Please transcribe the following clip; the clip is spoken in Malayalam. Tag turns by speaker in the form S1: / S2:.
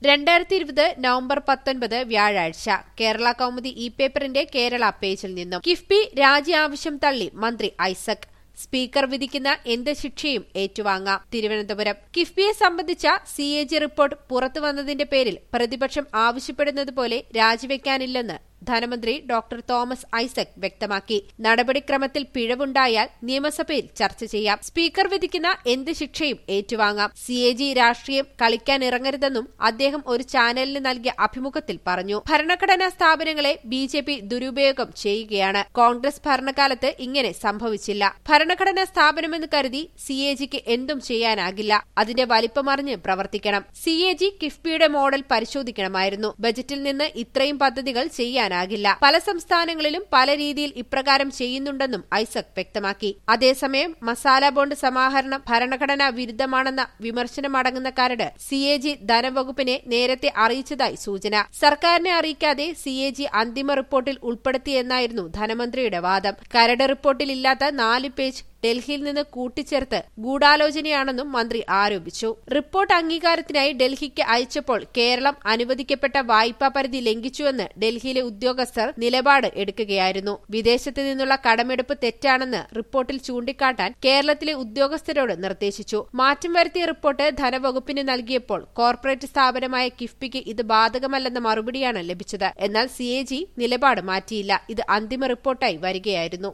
S1: രണ്ടായിരത്തി ഇരുപത് നവംബർ പത്തൊൻപത് വ്യാഴാഴ്ച കേരള കൗമുദി ഇ പേപ്പറിന്റെ കേരള പേജിൽ നിന്നും കിഫ്ബി രാജി ആവശ്യം തള്ളി മന്ത്രി ഐസക് സ്പീക്കർ വിധിക്കുന്ന എന്ത് ശിക്ഷയും ഏറ്റുവാങ്ങാം തിരുവനന്തപുരം കിഫ്ബിയെ സംബന്ധിച്ച സി എ ജി റിപ്പോർട്ട് പുറത്തുവന്നതിന്റെ പേരിൽ പ്രതിപക്ഷം ആവശ്യപ്പെടുന്നതുപോലെ രാജിവെക്കാനില്ലെന്ന് ധനമന്ത്രി ഡോക്ടർ തോമസ് ഐസക് വ്യക്തമാക്കി നടപടിക്രമത്തിൽ പിഴവുണ്ടായാൽ നിയമസഭയിൽ ചർച്ച ചെയ്യാം സ്പീക്കർ വിധിക്കുന്ന എന്ത് ശിക്ഷയും ഏറ്റുവാങ്ങാം സി എ ജി രാഷ്ട്രീയം കളിക്കാനിറങ്ങരുതെന്നും അദ്ദേഹം ഒരു ചാനലിന് നൽകിയ അഭിമുഖത്തിൽ പറഞ്ഞു ഭരണഘടനാ സ്ഥാപനങ്ങളെ ബി ജെ പി ദുരുപയോഗം ചെയ്യുകയാണ് കോൺഗ്രസ് ഭരണകാലത്ത് ഇങ്ങനെ സംഭവിച്ചില്ല ഭരണഘടനാ സ്ഥാപനമെന്ന് കരുതി സി എ ജിക്ക് എന്തും ചെയ്യാനാകില്ല അതിന്റെ വലിപ്പമറിഞ്ഞ് പ്രവർത്തിക്കണം സി എ ജി കിഫ്ബിയുടെ മോഡൽ പരിശോധിക്കണമായിരുന്നു ബജറ്റിൽ നിന്ന് ഇത്രയും പദ്ധതികൾ ചെയ്യാൻ ചെയ്യാനാകില്ല പല സംസ്ഥാനങ്ങളിലും പല രീതിയിൽ ഇപ്രകാരം ചെയ്യുന്നുണ്ടെന്നും ഐസക് വ്യക്തമാക്കി അതേസമയം മസാല ബോണ്ട് സമാഹരണം ഭരണഘടനാ വിരുദ്ധമാണെന്ന വിമർശനമടങ്ങുന്ന കരട് സി എ ജി ധനവകുപ്പിനെ നേരത്തെ അറിയിച്ചതായി സൂചന സർക്കാരിനെ അറിയിക്കാതെ സി എ ജി അന്തിമ റിപ്പോർട്ടിൽ ഉൾപ്പെടുത്തിയെന്നായിരുന്നു ധനമന്ത്രിയുടെ വാദം കരട് റിപ്പോർട്ടിൽ ഇല്ലാത്ത നാല് പേജ് ഡൽഹിയിൽ നിന്ന് കൂട്ടിച്ചേർത്ത് ഗൂഢാലോചനയാണെന്നും മന്ത്രി ആരോപിച്ചു റിപ്പോർട്ട് അംഗീകാരത്തിനായി ഡൽഹിക്ക് അയച്ചപ്പോൾ കേരളം അനുവദിക്കപ്പെട്ട വായ്പാ പരിധി ലംഘിച്ചുവെന്ന് ഡൽഹിയിലെ ഉദ്യോഗസ്ഥർ നിലപാട് എടുക്കുകയായിരുന്നു വിദേശത്ത് നിന്നുള്ള കടമെടുപ്പ് തെറ്റാണെന്ന് റിപ്പോർട്ടിൽ ചൂണ്ടിക്കാട്ടാൻ കേരളത്തിലെ ഉദ്യോഗസ്ഥരോട് നിർദ്ദേശിച്ചു മാറ്റം വരുത്തിയ റിപ്പോർട്ട് ധനവകുപ്പിന് നൽകിയപ്പോൾ കോർപ്പറേറ്റ് സ്ഥാപനമായ കിഫ്ബിക്ക് ഇത് ബാധകമല്ലെന്ന മറുപടിയാണ് ലഭിച്ചത് എന്നാൽ സി നിലപാട് മാറ്റിയില്ല ഇത് അന്തിമ റിപ്പോർട്ടായി വരികയായിരുന്നു